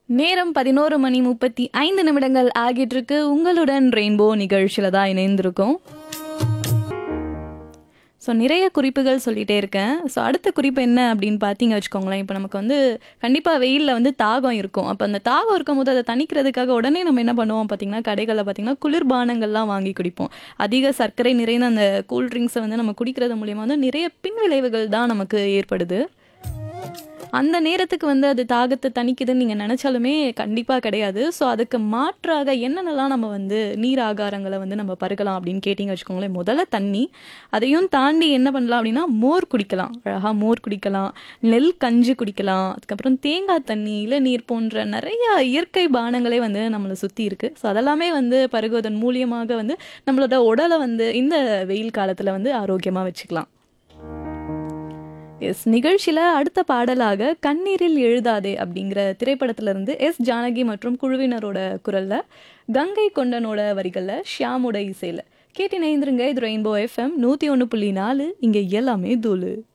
நேரம் பதினோரு மணி முப்பத்தி ஐந்து நிமிடங்கள் ஆகிட்டு இருக்கு உங்களுடன் ரெயின்போ நிகழ்ச்சியில தான் இணைந்திருக்கோம் ஸோ நிறைய குறிப்புகள் சொல்லிட்டே இருக்கேன் ஸோ அடுத்த குறிப்பு என்ன அப்படின்னு பார்த்தீங்க வச்சுக்கோங்களேன் இப்போ நமக்கு வந்து கண்டிப்பாக வெயிலில் வந்து தாகம் இருக்கும் அப்போ அந்த தாகம் இருக்கும்போது அதை தணிக்கிறதுக்காக உடனே நம்ம என்ன பண்ணுவோம் பார்த்தீங்கன்னா கடைகளில் பார்த்தீங்கன்னா குளிர்பானங்கள்லாம் வாங்கி குடிப்போம் அதிக சர்க்கரை நிறைந்த அந்த கூல் ட்ரிங்க்ஸை வந்து நம்ம குடிக்கிறது மூலியமாக வந்து நிறைய பின்விளைவுகள் தான் நமக்கு ஏற்படுது அந்த நேரத்துக்கு வந்து அது தாகத்தை தணிக்குதுன்னு நீங்கள் நினச்சாலுமே கண்டிப்பாக கிடையாது ஸோ அதுக்கு மாற்றாக என்னென்னலாம் நம்ம வந்து நீர் ஆகாரங்களை வந்து நம்ம பருகலாம் அப்படின்னு கேட்டிங்க வச்சுக்கோங்களேன் முதல்ல தண்ணி அதையும் தாண்டி என்ன பண்ணலாம் அப்படின்னா மோர் குடிக்கலாம் அழகாக மோர் குடிக்கலாம் நெல் கஞ்சி குடிக்கலாம் அதுக்கப்புறம் தேங்காய் தண்ணி இளநீர் போன்ற நிறைய இயற்கை பானங்களே வந்து நம்மளை சுற்றி இருக்குது ஸோ அதெல்லாமே வந்து பருகுவதன் மூலியமாக வந்து நம்மளோட உடலை வந்து இந்த வெயில் காலத்தில் வந்து ஆரோக்கியமாக வச்சுக்கலாம் எஸ் நிகழ்ச்சியில் அடுத்த பாடலாக கண்ணீரில் எழுதாதே அப்படிங்கிற திரைப்படத்திலிருந்து எஸ் ஜானகி மற்றும் குழுவினரோட குரலில் கங்கை கொண்டனோட வரிகளில் ஷியாமோட இசையில் கேட்டு இணைந்திருங்க இது ரெயின்போ எஃப்எம் நூற்றி ஒன்று புள்ளி நாலு இங்கே எல்லாமே தூளு